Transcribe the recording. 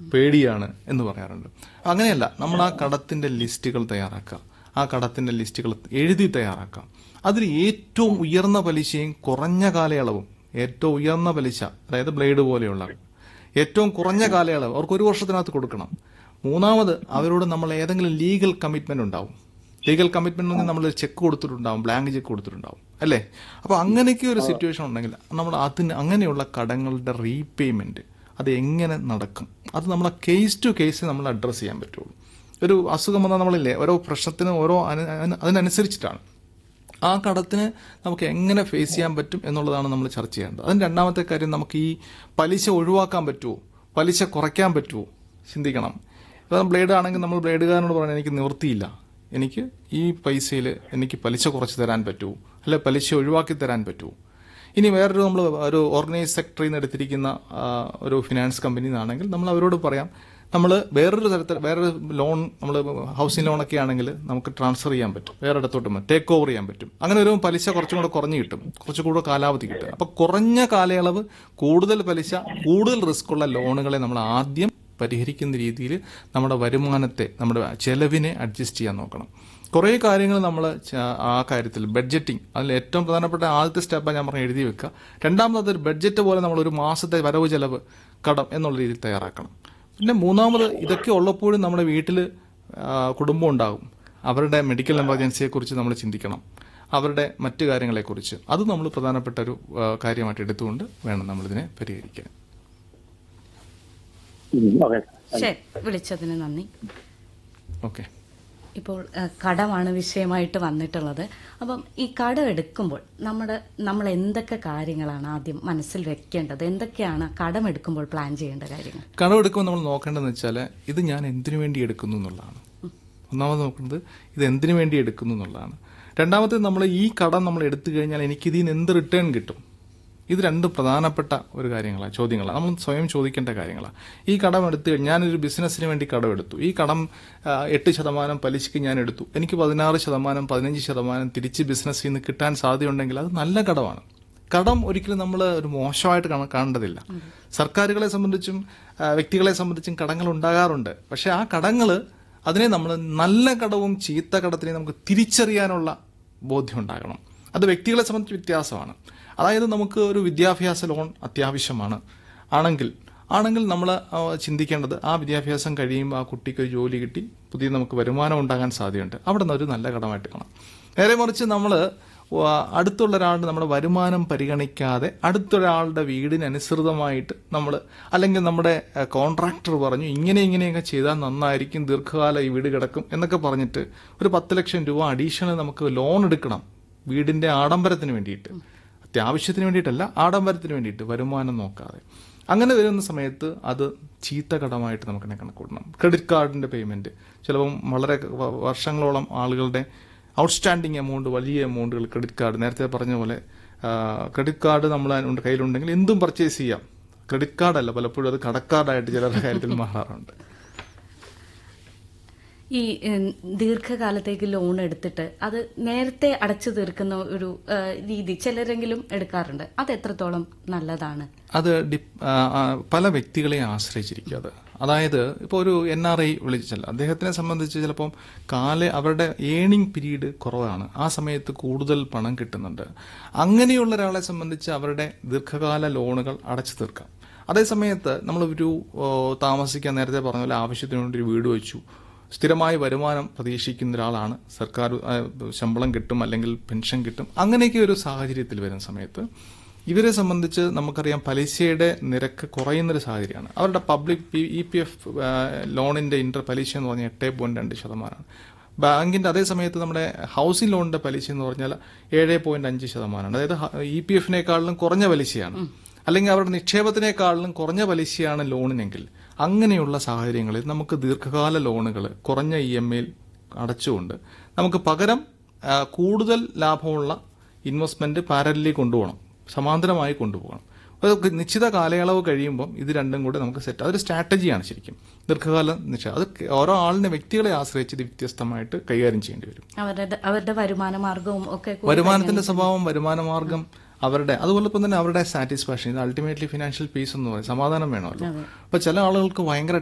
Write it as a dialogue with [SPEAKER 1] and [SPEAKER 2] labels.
[SPEAKER 1] പേടിയാണ് എന്ന് പറയാറുണ്ട് അങ്ങനെയല്ല നമ്മൾ ആ കടത്തിന്റെ ലിസ്റ്റുകൾ തയ്യാറാക്കുക ആ കടത്തിന്റെ ലിസ്റ്റുകൾ എഴുതി തയ്യാറാക്കാം അതിൽ ഏറ്റവും ഉയർന്ന പലിശയും കുറഞ്ഞ കാലയളവും ഏറ്റവും ഉയർന്ന പലിശ അതായത് ബ്ലേഡ് പോലെയുള്ള ഏറ്റവും കുറഞ്ഞ കാലയളവ് അവർക്ക് ഒരു വർഷത്തിനകത്ത് കൊടുക്കണം മൂന്നാമത് അവരോട് നമ്മൾ ഏതെങ്കിലും ലീഗൽ കമ്മിറ്റ്മെന്റ് ഉണ്ടാവും ലീഗൽ കമ്മിറ്റ്മെന്റ് നമ്മൾ ചെക്ക് കൊടുത്തിട്ടുണ്ടാവും ബ്ലാങ്ക് ചെക്ക് കൊടുത്തിട്ടുണ്ടാവും അല്ലേ അപ്പോൾ അങ്ങനെയൊക്കെ ഒരു സിറ്റുവേഷൻ ഉണ്ടെങ്കിൽ നമ്മൾ അതിന് അങ്ങനെയുള്ള കടങ്ങളുടെ റീപേയ്മെന്റ് അത് എങ്ങനെ നടക്കും അത് നമ്മൾ കേസ് ടു കേസ് നമ്മൾ അഡ്രസ്സ് ചെയ്യാൻ പറ്റുള്ളൂ ഒരു അസുഖം വന്നാൽ നമ്മളില്ലേ ഓരോ പ്രശ്നത്തിന് ഓരോ അനു- അനു- അതിനനുസരിച്ചിട്ടാണ് ആ കടത്തിന് നമുക്ക് എങ്ങനെ ഫേസ് ചെയ്യാൻ പറ്റും എന്നുള്ളതാണ് നമ്മൾ ചർച്ച ചെയ്യേണ്ടത് അതിന് രണ്ടാമത്തെ കാര്യം നമുക്ക് ഈ പലിശ ഒഴിവാക്കാൻ പറ്റുമോ പലിശ കുറയ്ക്കാൻ പറ്റുമോ ചിന്തിക്കണം ഇപ്പം ബ്ലേഡ് ആണെങ്കിൽ നമ്മൾ ബ്ലേഡുകാരനോട് പറയണം എനിക്ക് നിവൃത്തിയില്ല എനിക്ക് ഈ പൈസയിൽ എനിക്ക് പലിശ കുറച്ച് തരാൻ പറ്റുമോ അല്ലെ പലിശ ഒഴിവാക്കി തരാൻ പറ്റുമോ ഇനി വേറൊരു നമ്മൾ ഒരു ഓർഗനൈസ് സെക്ടറിൽ നിന്ന് എടുത്തിരിക്കുന്ന ആ, ഒരു ഫിനാൻസ് കമ്പനി നിന്നാണെങ്കിൽ നമ്മൾ അവരോട് പറയാം നമ്മൾ വേറൊരു തരത്തിൽ വേറൊരു ലോൺ നമ്മൾ ഹൗസിംഗ് ലോണൊക്കെ ആണെങ്കിൽ നമുക്ക് ട്രാൻസ്ഫർ ചെയ്യാൻ പറ്റും വേറെ ഇടത്തോട്ട് ടേക്ക് ഓവർ ചെയ്യാൻ പറ്റും അങ്ങനെ ഒരു പലിശ കുറച്ചും കൂടെ കുറഞ്ഞു കിട്ടും കുറച്ചുകൂടെ കാലാവധി കിട്ടും അപ്പൊ കുറഞ്ഞ കാലയളവ് കൂടുതൽ പലിശ കൂടുതൽ റിസ്ക് ഉള്ള ലോണുകളെ നമ്മൾ ആദ്യം പരിഹരിക്കുന്ന രീതിയിൽ നമ്മുടെ വരുമാനത്തെ നമ്മുടെ ചെലവിനെ അഡ്ജസ്റ്റ് ചെയ്യാൻ നോക്കണം കുറേ കാര്യങ്ങൾ നമ്മൾ ആ കാര്യത്തിൽ ബഡ്ജറ്റിംഗ് അതിൽ ഏറ്റവും പ്രധാനപ്പെട്ട ആദ്യത്തെ സ്റ്റെപ്പ് ഞാൻ പറഞ്ഞ എഴുതി വെക്കുക രണ്ടാമത് ഒരു ബഡ്ജറ്റ് പോലെ നമ്മൾ ഒരു മാസത്തെ വരവ് ചെലവ് കടം എന്നുള്ള രീതിയിൽ തയ്യാറാക്കണം പിന്നെ മൂന്നാമത് ഇതൊക്കെ ഉള്ളപ്പോഴും നമ്മുടെ വീട്ടിൽ കുടുംബം ഉണ്ടാകും അവരുടെ മെഡിക്കൽ എമർജൻസിയെ കുറിച്ച് നമ്മൾ ചിന്തിക്കണം അവരുടെ മറ്റു കാര്യങ്ങളെക്കുറിച്ച് അത് നമ്മൾ പ്രധാനപ്പെട്ട ഒരു ആ, കാര്യമായിട്ട് എടുത്തുകൊണ്ട് വേണം നമ്മളിതിനെ പരിഹരിക്കാൻ
[SPEAKER 2] ഓക്കെ
[SPEAKER 3] ശരി വിളിച്ചതിന് നന്ദി
[SPEAKER 1] ഓക്കെ
[SPEAKER 3] ഇപ്പോൾ ഏഹ്, കടമാണ് വിഷയമായിട്ട് വന്നിട്ടുള്ളത് അപ്പം ഈ കടം എടുക്കുമ്പോൾ നമ്മുടെ നമ്മൾ എന്തൊക്കെ കാര്യങ്ങളാണ് ആദ്യം മനസ്സിൽ വെക്കേണ്ടത് എന്തൊക്കെയാണ് കടം എടുക്കുമ്പോൾ പ്ലാൻ ചെയ്യേണ്ട കാര്യങ്ങൾ
[SPEAKER 1] കടമെടുക്കുമ്പോൾ നമ്മൾ നോക്കേണ്ടതെന്ന് വെച്ചാൽ ഇത് ഞാൻ എന്തിനു വേണ്ടി എടുക്കുന്നു എന്നുള്ളതാണ് ഒന്നാമത് നോക്കുന്നത് ഇത് എന്തിനു വേണ്ടി എടുക്കുന്നു എന്നുള്ളതാണ് രണ്ടാമത്തെ നമ്മൾ ഈ കടം നമ്മൾ എടുത്തു കഴിഞ്ഞാൽ എനിക്ക് ഇതിൽ നിന്ന് എന്ത് റിട്ടേൺ കിട്ടും ഇത് രണ്ട് പ്രധാനപ്പെട്ട ഒരു കാര്യങ്ങളാണ് ചോദ്യങ്ങളാണ് നമ്മൾ സ്വയം ചോദിക്കേണ്ട കാര്യങ്ങളാണ് ഈ കടം എടുത്തു കഴിഞ്ഞാൽ ഞാനൊരു ബിസിനസ്സിന് വേണ്ടി കടം എടുത്തു ഈ കടം ആ, എട്ട് ശതമാനം പലിശയ്ക്ക് ഞാൻ എടുത്തു എനിക്ക് പതിനാറ് ശതമാനം പതിനഞ്ച് ശതമാനം തിരിച്ച് ബിസിനസ്സിൽ നിന്ന് കിട്ടാൻ സാധ്യതയുണ്ടെങ്കിൽ അത് നല്ല കടമാണ് കടം ഒരിക്കലും നമ്മൾ ഒരു മോശമായിട്ട് കാണ- കാണേണ്ടതില്ല സർക്കാരുകളെ സംബന്ധിച്ചും ആ, വ്യക്തികളെ സംബന്ധിച്ചും കടങ്ങൾ ഉണ്ടാകാറുണ്ട് പക്ഷെ ആ കടങ്ങൾ അതിനെ നമ്മൾ നല്ല കടവും ചീത്ത കടത്തിനെ നമുക്ക് തിരിച്ചറിയാനുള്ള ബോധ്യം ഉണ്ടാകണം അത് വ്യക്തികളെ സംബന്ധിച്ച് വ്യത്യാസമാണ് അതായത് നമുക്ക് ഒരു വിദ്യാഭ്യാസ ലോൺ അത്യാവശ്യമാണ് ആണെങ്കിൽ ആണെങ്കിൽ നമ്മൾ ചിന്തിക്കേണ്ടത് ആ വിദ്യാഭ്യാസം കഴിയുമ്പോൾ ആ കുട്ടിക്ക് ഒരു ജോലി കിട്ടി പുതിയ നമുക്ക് വരുമാനം ഉണ്ടാകാൻ സാധ്യതയുണ്ട് അവിടെ നിന്ന് ഒരു നല്ല കടമായിട്ട് കാണാം നേരെ മറിച്ച് നമ്മൾ അടുത്തുള്ള ഒരാളുടെ നമ്മുടെ വരുമാനം പരിഗണിക്കാതെ അടുത്തൊരാളുടെ വീടിനനുസൃതമായിട്ട് നമ്മൾ അല്ലെങ്കിൽ നമ്മുടെ കോൺട്രാക്ടർ പറഞ്ഞു ഇങ്ങനെ ഇങ്ങനെയൊക്കെ ചെയ്താൽ നന്നായിരിക്കും ദീർഘകാലം ഈ വീട് കിടക്കും എന്നൊക്കെ പറഞ്ഞിട്ട് ഒരു പത്ത് ലക്ഷം രൂപ അഡീഷണൽ നമുക്ക് ലോൺ എടുക്കണം വീടിന്റെ ആഡംബരത്തിന് വേണ്ടിയിട്ട് അത്യാവശ്യത്തിന് വേണ്ടിയിട്ടല്ല ആഡംബരത്തിന് വേണ്ടിയിട്ട് വരുമാനം നോക്കാതെ അങ്ങനെ വരുന്ന സമയത്ത് അത് ചീത്ത കടമായിട്ട് നമുക്കിനെ കണക്കൂട്ടണം ക്രെഡിറ്റ് കാർഡിന്റെ പേയ്മെന്റ് ചിലപ്പം വളരെ വ- വർഷങ്ങളോളം ആളുകളുടെ ഔട്ട്സ്റ്റാൻഡിങ് എമൗണ്ട് വലിയ എമൗണ്ടുകൾ ക്രെഡിറ്റ് കാർഡ് നേരത്തെ പറഞ്ഞ പോലെ ക്രെഡിറ്റ് കാർഡ് നമ്മൾ കയ്യിലുണ്ടെങ്കിൽ എന്തും പർച്ചേസ് ചെയ്യാം ക്രെഡിറ്റ് കാർഡല്ല പലപ്പോഴും അത് കടക്കാർഡായിട്ട് ചിലരുടെ കാര്യത്തിൽ മാറാറുണ്ട്
[SPEAKER 3] ഈ ഉം, ദീർഘകാലത്തേക്ക് ലോൺ എടുത്തിട്ട് അത് നേരത്തെ അടച്ചു തീർക്കുന്ന ഒരു ഏഹ്, രീതി ചിലരെങ്കിലും എടുക്കാറുണ്ട് അത് എത്രത്തോളം നല്ലതാണ്
[SPEAKER 1] അത് ഡിപ്- ആ, ആ, പല വ്യക്തികളെ ആശ്രയിച്ചിരിക്കും അത് അതായത് ഇപ്പോൾ ഒരു എൻ ആർ ഐ വിളിച്ചല്ല അദ്ദേഹത്തിനെ സംബന്ധിച്ച് ചിലപ്പം കാല അവരുടെ ഏണിംഗ് പീരീഡ് കുറവാണ് ആ സമയത്ത് കൂടുതൽ പണം കിട്ടുന്നുണ്ട് അങ്ങനെയുള്ള ഒരാളെ സംബന്ധിച്ച് അവരുടെ ദീർഘകാല ലോണുകൾ അടച്ചു തീർക്കാം അതേസമയത്ത് നമ്മൾ ഒരു ഓ, താമസിക്കാൻ നേരത്തെ പറഞ്ഞ പോലെ ആവശ്യത്തിന് വേണ്ടി ഒരു വീട് വെച്ചു സ്ഥിരമായി വരുമാനം പ്രതീക്ഷിക്കുന്ന ഒരാളാണ് സർക്കാർ ആ, ശമ്പളം കിട്ടും അല്ലെങ്കിൽ പെൻഷൻ കിട്ടും അങ്ങനെയൊക്കെ ഒരു സാഹചര്യത്തിൽ വരുന്ന സമയത്ത് ഇവരെ സംബന്ധിച്ച് നമുക്കറിയാം പലിശയുടെ നിരക്ക് കുറയുന്നൊരു സാഹചര്യമാണ് അവരുടെ പബ്ലിക് ഇ പി എഫ് ലോണിന്റെ ഇന്റർ പലിശ എന്ന് പറഞ്ഞാൽ എട്ട് പോയിന്റ് രണ്ട് ശതമാനമാണ് ബാങ്കിന്റെ അതേ സമയത്ത് നമ്മുടെ ഹൗസിംഗ് ലോണിന്റെ പലിശ എന്ന് പറഞ്ഞാൽ ഏഴ് പോയിന്റ് അഞ്ച് ശതമാനമാണ് അതായത് ഇ പി എഫിനേക്കാളിലും കുറഞ്ഞ പലിശയാണ് അല്ലെങ്കിൽ അവരുടെ നിക്ഷേപത്തിനേക്കാളിലും കുറഞ്ഞ പലിശയാണ് ലോണിനെങ്കിൽ അങ്ങനെയുള്ള സാഹചര്യങ്ങളിൽ നമുക്ക് ദീർഘകാല ലോണുകൾ കുറഞ്ഞ ഇ എം ഐയിൽ അടച്ചുകൊണ്ട് നമുക്ക് പകരം ആ, കൂടുതൽ ലാഭമുള്ള ഇൻവെസ്റ്റ്മെന്റ് പാരലി കൊണ്ടുപോകണം സമാന്തരമായി കൊണ്ടുപോകണം ഒരു നിശ്ചിത കാലയളവ് കഴിയുമ്പം ഇത് രണ്ടും കൂടെ നമുക്ക് സെറ്റ് അതൊരു സ്ട്രാറ്റജിയാണ് ശരിക്കും ദീർഘകാല നിക്ഷേപം അത് ഓരോ ആളിനെ വ്യക്തികളെ ആശ്രയിച്ച് ഇത് വ്യത്യസ്തമായിട്ട് കൈകാര്യം ചെയ്യേണ്ടി വരും
[SPEAKER 3] അവരുടെ അവരുടെ വരുമാന മാർഗവും ഒക്കെ കൂടി
[SPEAKER 1] വരുമാനത്തിന്റെ സ്വഭാവം വരുമാന മാർഗം അവരുടെ അതുപോലെ തന്നെ അവരുടെ സാറ്റിസ്ഫാക്ഷൻ ഇത് അൾട്ടിമേറ്റ്ലി ഫിനാൻഷ്യൽ പീസ് എന്ന് പറയും സമാധാനം വേണമല്ലോ അപ്പൊ ചില ആളുകൾക്ക് ഭയങ്കര